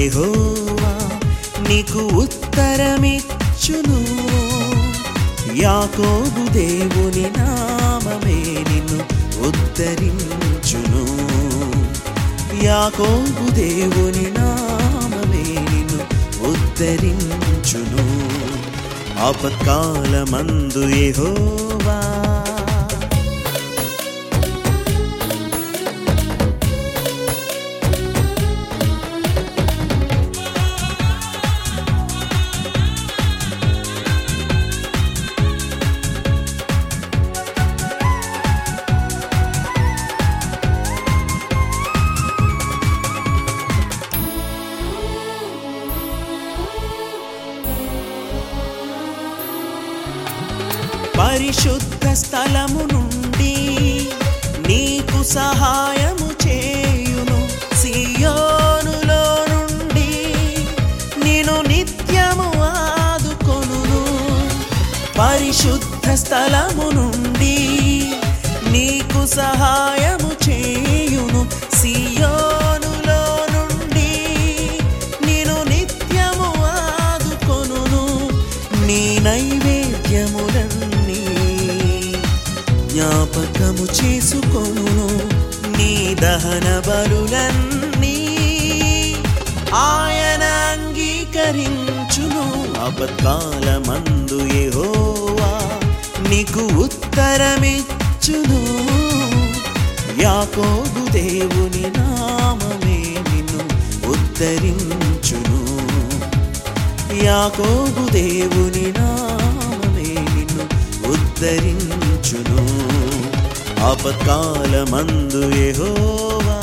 యెహోవా నీకు ఉత్తరమిచ్చును యాకోబు దేవుని నామమే నిన్ను ఉద్ధరించును యాకోబు దేవుని నామమే నిన్ను ఉద్ధరించును ఆపత్కాలమందు యెహోవా పరిశుద్ధ స్థలము నుండి నీకు సహాయము చేయును సియోనులో నుండి నేను నిత్యము ఆదుకొనును పరిశుద్ధ స్థలము నుండి నీకు సహాయము చేయును సియోనులో నుండి నేను నిత్యము ఆదుకొనును నీ నైవేద్యములన్నీ జ్ఞాపకము చేసుకొను నీ దహన బలులన్నీ ఆయన అంగీకరించును అపకాలమందు యెహోవా నీకు ఉత్తరమిచ్చును యాకోబు దేవుని నామమే నిన్ను ఉద్ధరించును యాకోబు దేవుని నామమే నిన్ను ఉద్ధరించును ఆపత్కాలమందు యెహోవా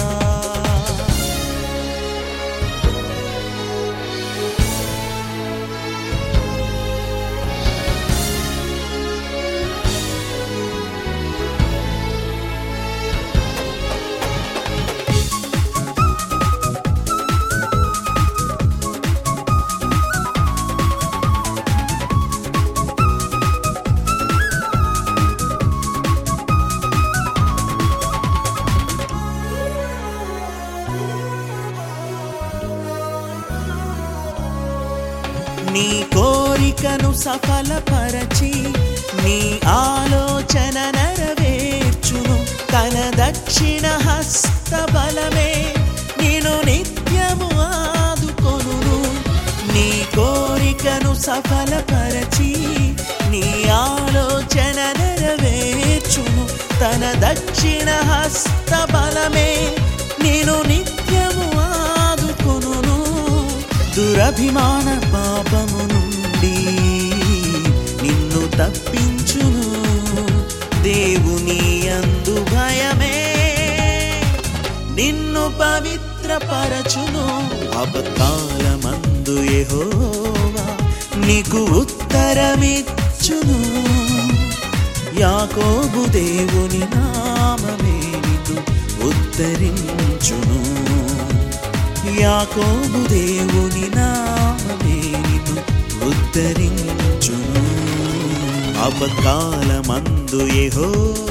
నీ కోరికను సఫలపరచి నీ ఆలోచన నెరవేర్చును తన దక్షిణ హస్త బలమే నేను నిత్యము ఆదుకొనును నీ కోరికను సఫలపరచి నీ ఆలోచన నెరవేర్చును తన దక్షిణ హస్త బలమే నేను నిత్యము ఆదుకొనును దురభిమాన పాపము నుండి నిన్ను తప్పించును దేవుని అందు భయమే నిన్ను పవిత్రపరచును అబకాలమందు యెహోవా నీకు ఉత్తరమిచ్చును యాకోబు దేవుని నామమే నిన్ను ఉద్ధరించును యాకోబు దేవుని నామమే నిన్ను ఉద్ధరించును అపకాలమందు యెహోవా